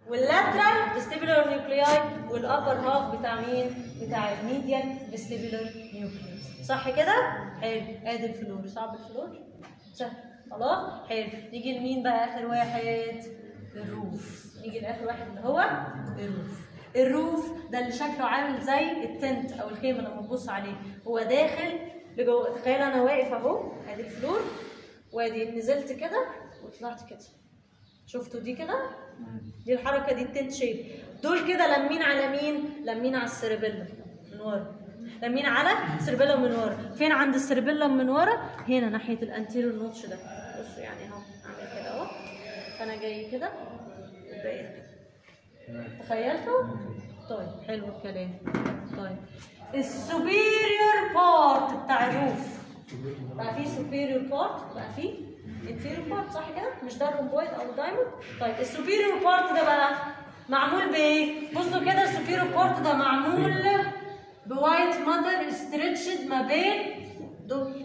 واللاترال فيستيبولار نيوكلياي والابر هاف بتاع مين؟ بتاع الميديان فيستيبولار نيوكليوس صح كده؟ حلو ادي الفلور صعب الفلور؟ سهل خلاص؟ حلو نيجي لمين بقى اخر واحد؟ الروف نيجي لاخر واحد اللي هو الروف الروف ده اللي شكله عامل زي التنت او الخيمه لما تبص عليه هو داخل لجوه تخيل انا واقف اهو ادي الفلور وادي نزلت كده وطلعت كده شفتوا دي كده دي الحركه دي التنت شيب دول كده لامين على مين لامين على السيربيلا من ورا لامين على السيربيلا من ورا فين عند السيربيلا من ورا هنا ناحيه الانتيريور نوتش ده بصوا يعني اهو اعمل كده اهو فانا جاي كده وبقيت كده تخيلتوا طيب حلو الكلام طيب السوبيريور بارت بتاع الروف بقى فيه سوبيريور بارت بقى فيه انفيريور بارت صح كده مش ده الرومبويد او الدايموند طيب السوبيريور بارت ده بقى معمول بايه بصوا كده السوبيريور بارت ده معمول بوايت ماتر استريتشد ما بين دول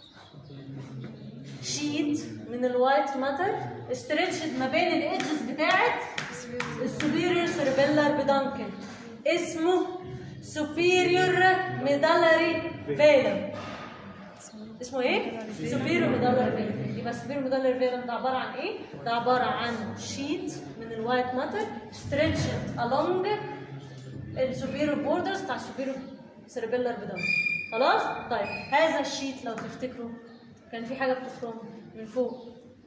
شيت من الوايت ماتر استريتشد ما بين الايدجز بتاعت السوبيريور سيربيلار بدانكل اسمه سوبيريور ميدالري فيلم اسمه ايه؟ سوبيريور ميدالري فيلم يبقى سوبيريور ميدالري فيلم ده عباره عن ايه؟ ده عباره عن شيت من الوايت ماتر ستريتشد along السوبيريور بوردرز بتاع السوبيريور سيربيلار بدانكل خلاص؟ طيب هذا الشيت لو تفتكروا كان في حاجه بتخرم من فوق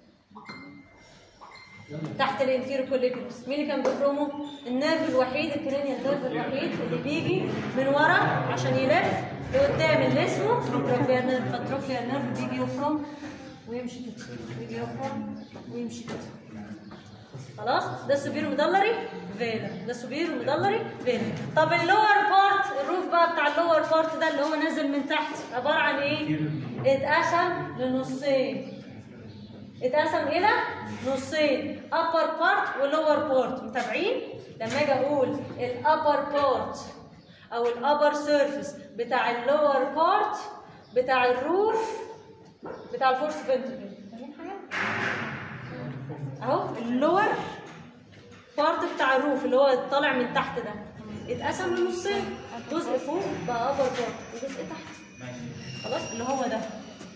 تحت الانفيرو كوليكولوس مين اللي كان بيخرمه النيرف الوحيد الكرينيال نيرف الوحيد اللي بيجي من ورا عشان يلف لقدام اللي اسمه تروكلير نيرف فالتروكلير نيرف بيجي يخرم ويمشي كده بيجي يخرم ويمشي كده خلاص ده السوبيرو مدلري فيلا ده السوبيرو مدلري فيلا طب اللور بارت الروف بقى بتاع اللور بارت ده اللي هو نازل من تحت عباره عن ايه اتقسم لنصين اتقسم الى نصين upper part ولور part متابعين لما اجي اقول الابر بارت او الابر سيرفيس بتاع اللور بارت بتاع الروف بتاع الفورس فنتركل فاهمين حاجه اهو اللور بارت بتاع الروف اللي هو طالع من تحت ده اتقسم لنصين جزء فوق بقى ابر بارت وجزء تحت خلاص اللي هو ده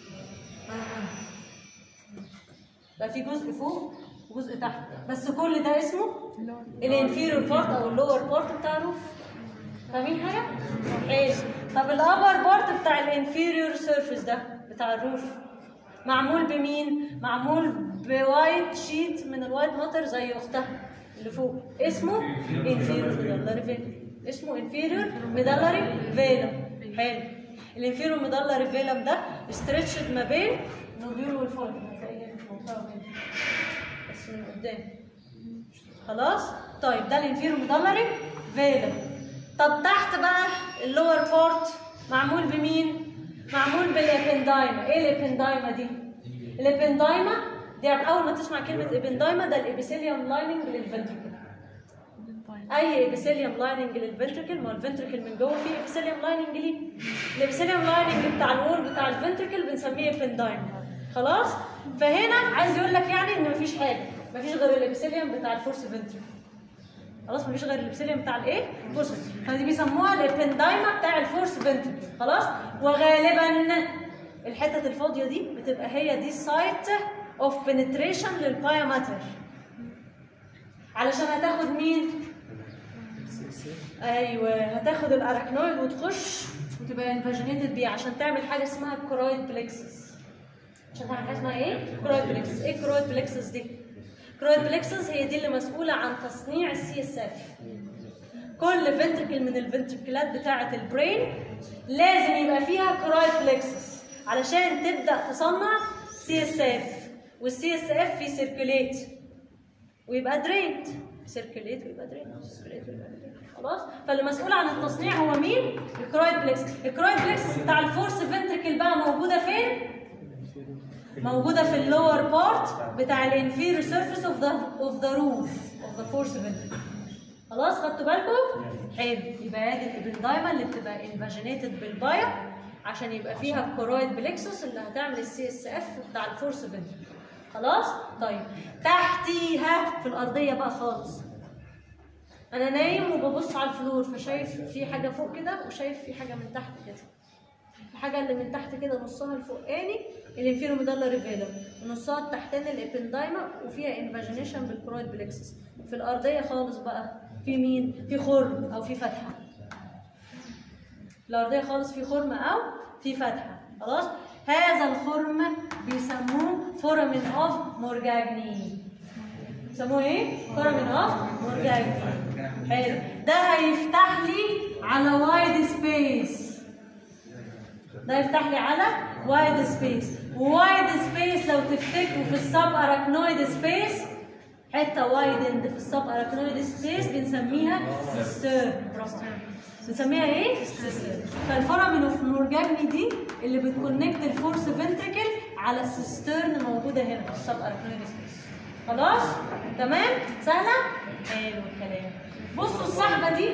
بقى في جزء فوق وجزء تحت بس كل ده اسمه الانفيريور بارت او اللور بارت بتاع الروف فاهمين حاجه؟ حلو طب الابر بارت بتاع الانفيريور سيرفيس ده بتاع الروف معمول بمين؟ معمول بوايت شيت من الوايت ماتر زي اختها اللي فوق اسمه انفيريور ميدالري فيلا اسمه انفيريور ميدالري فيلا حلو الانفيريور ميدالري فيلم ده استريتشد ما بين نوبيول والفولد بس من قدام خلاص طيب ده الانفيرو مدلري فيلم طب تحت بقى اللور بارت معمول بمين معمول بالابندايما ايه الابندايما دي الابندايما دي اول ما تسمع كلمه ابندايما ده الابيثيليوم لايننج للفنتركل اي ابيثيليوم لايننج للفنتركل ما هو الفنتركل من جوه فيه ابيثيليوم لايننج ليه الابيثيليوم لايننج بتاع الوول بتاع الفنتركل بنسميه ابندايما خلاص فهنا عايز يقول لك يعني ان مفيش حاجه مفيش غير الابسيليوم بتاع الفورس فنتري خلاص مفيش غير الابسيليوم بتاع الايه الفورس فدي بيسموها الابندايما بتاع الفورس فنتري خلاص وغالبا الحته الفاضيه دي بتبقى هي دي السايت اوف بنتريشن للبايا ماتر علشان هتاخد مين ايوه هتاخد الاراكنويد وتخش وتبقى انفاجينيتد بيه عشان تعمل حاجه اسمها كرويد بلكسس عشان تعمل حاجه اسمها ايه؟ كرويد بلكسس، ايه كرويد بلكسس دي؟ كرويد بلكسس هي دي اللي مسؤوله عن تصنيع السي اس اف. كل فنتركل من الفنتركلات بتاعه البرين لازم يبقى فيها كرويد بلكسس علشان تبدا تصنع سي اس اف والسي اس اف في سيركوليت ويبقى درينت سيركوليت ويبقى درينت سيركوليت ويبقى درينت خلاص فاللي مسؤول عن التصنيع هو مين؟ الكرويد بلكسس، الكرويد بلكسس بتاع الفورس فنتركل بقى موجوده فين؟ موجوده في اللور بارت بتاع الانفيريور سيرفيس اوف ذا اوف ذا روف اوف ذا فورس فنتركل خلاص خدتوا بالكم؟ حلو يبقى ادي الابندايما اللي بتبقى انفاجينيتد بالبايا عشان يبقى فيها الكورويد بلكسس اللي هتعمل السي اس اف بتاع الفورس فنتركل خلاص؟ طيب تحتيها في الارضيه بقى خالص انا نايم وببص على الفلور فشايف في حاجه فوق كده وشايف في حاجه من تحت كده الحاجه اللي من تحت كده نصها الفوقاني الانفيرو ميدالا ريفيلا ونصها التحتاني الابندايما وفيها انفاجينيشن بالكرويد بلكسس في الارضيه خالص بقى في مين في خرم او في فتحه الارضيه خالص في خرم او في فتحه خلاص هذا الخرم بيسموه فورامين اوف مورجاجني بيسموه ايه فورامين اوف مورجاجني حلو ده هيفتح لي على وايد سبيس ده يفتح لي على وايد سبيس وايد سبيس لو تفتكروا في السب اراكنويد سبيس حته وايدند في السب اراكنويد سبيس بنسميها سيستر بنسميها ايه؟ سيستر فالفورامين اوف مورجاني دي اللي بتكونكت الفورس فنتريكل على السيسترن موجوده هنا في السب اراكنويد سبيس خلاص؟ تمام؟ سهله؟ حلو الكلام بصوا الصحبه دي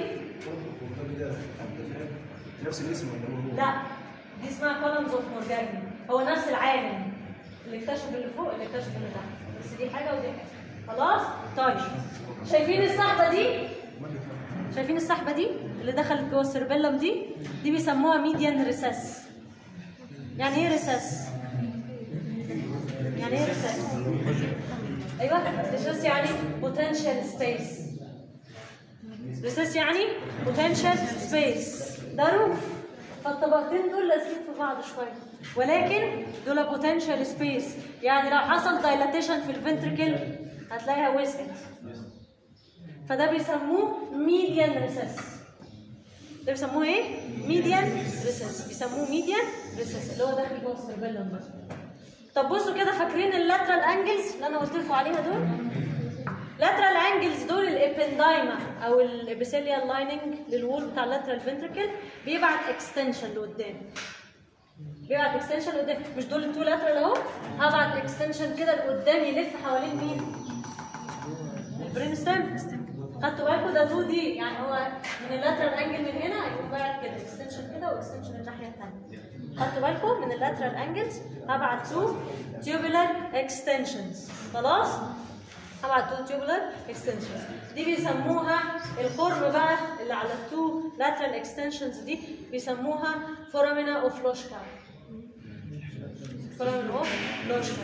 نفس الاسم ولا هو هو؟ لا دي اسمها كولمز اوف مورجاني هو نفس العالم اللي اكتشف اللي فوق اللي اكتشف اللي تحت بس دي حاجه ودي حاجه خلاص طيب شايفين السحبه دي شايفين السحبه دي اللي دخلت جوه السيربيلم دي دي بيسموها ميديان ريسس يعني ايه ريسس يعني ايه ريسس ايوه ريسس يعني بوتنشال سبيس ريسس يعني بوتنشال سبيس ده روف فالطبقتين دول لازقين في بعض شويه ولكن دول بوتنشال سبيس يعني لو حصل دايلاتيشن في الفنتركل هتلاقيها وسعت فده بيسموه ميديان ريسس ده بيسموه ايه؟ ميديان ريسس بيسموه ميديان ريسس اللي هو داخل جوه السيربيلم بس طب بصوا كده فاكرين اللاترال انجلز اللي انا قلت لكم عليها دول؟ لاترال انجلز دول الابندايما او الابيثيليال لايننج للوول بتاع اللاترال فنتركل بيبعت اكستنشن لقدام بيبعت اكستنشن لقدام مش دول التو لاترال اهو هبعت اكستنشن كده لقدام يلف حوالين مين؟ البرين ستيم خدتوا بالكم ده 2 دي يعني هو من اللاترال انجل من هنا هيقوم باعت كده اكستنشن كده واكستنشن الناحيه الثانيه خدتوا بالكم من اللاترال انجلز هبعت تو تيوبولار اكستنشنز خلاص هبعت تو تيوبولار اكستنشنز دي بيسموها الخرم بقى اللي على التو لاترال اكستنشنز دي بيسموها فورامينا اوف لوشكا فورامينا اوف لوشكا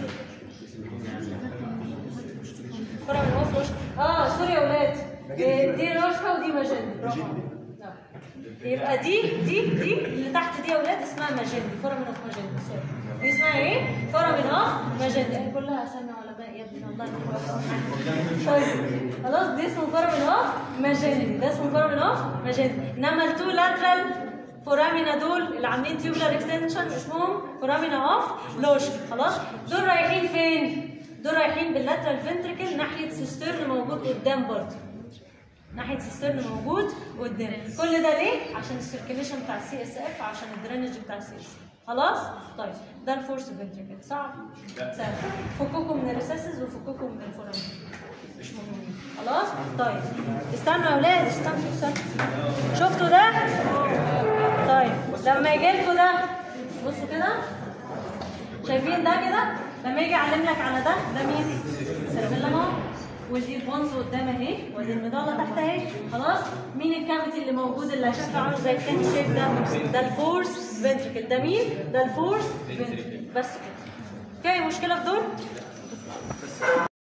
فورامينا اوف لوشكا اه سوري يا ولاد إيه، دي لوشكا ودي ماجندي برافو نعم. يبقى دي دي دي اللي تحت دي يا ولاد اسمها ماجندي فورامين اوف ماجندي سوري دي اسمها ايه؟ فورامين اوف ماجندي هي كلها اسامي علماء يا ابني والله ما طيب خلاص دي اسمه فورامين اوف ماجندي ده اسمه فورامين اوف ماجندي انما التو لاترال فورامينا دول اللي عاملين تيوبلر اكستنشن اسمهم فورامينا اوف لوشن خلاص دول رايحين فين؟ دول رايحين باللاترال فنتريكل ناحيه سيسترن موجود قدام برضه ناحيه سيسترن موجود قدام كل ده ليه عشان السيركيليشن بتاع السي اس اف عشان الدرينج بتاع السي اس خلاص طيب ده الفورس فنتريكل صعب سهل فككم من الريسيسز وفككم من الفورامين مش مهمين خلاص طيب استنوا يا اولاد استنوا استنوا شفتوا ده طيب لما يجي لكم ده بصوا كده شايفين ده كده لما يجي يعلم لك على ده ده مين سيربيلم اهو ودي البونز قدام اهي ودي المضله تحت اهي خلاص مين الكافيتي اللي موجود اللي شكله عامل زي الكان شيب ده ده الفورس فنتريكل ده مين ده الفورس فنتريكل بس كده في اي مشكله في دول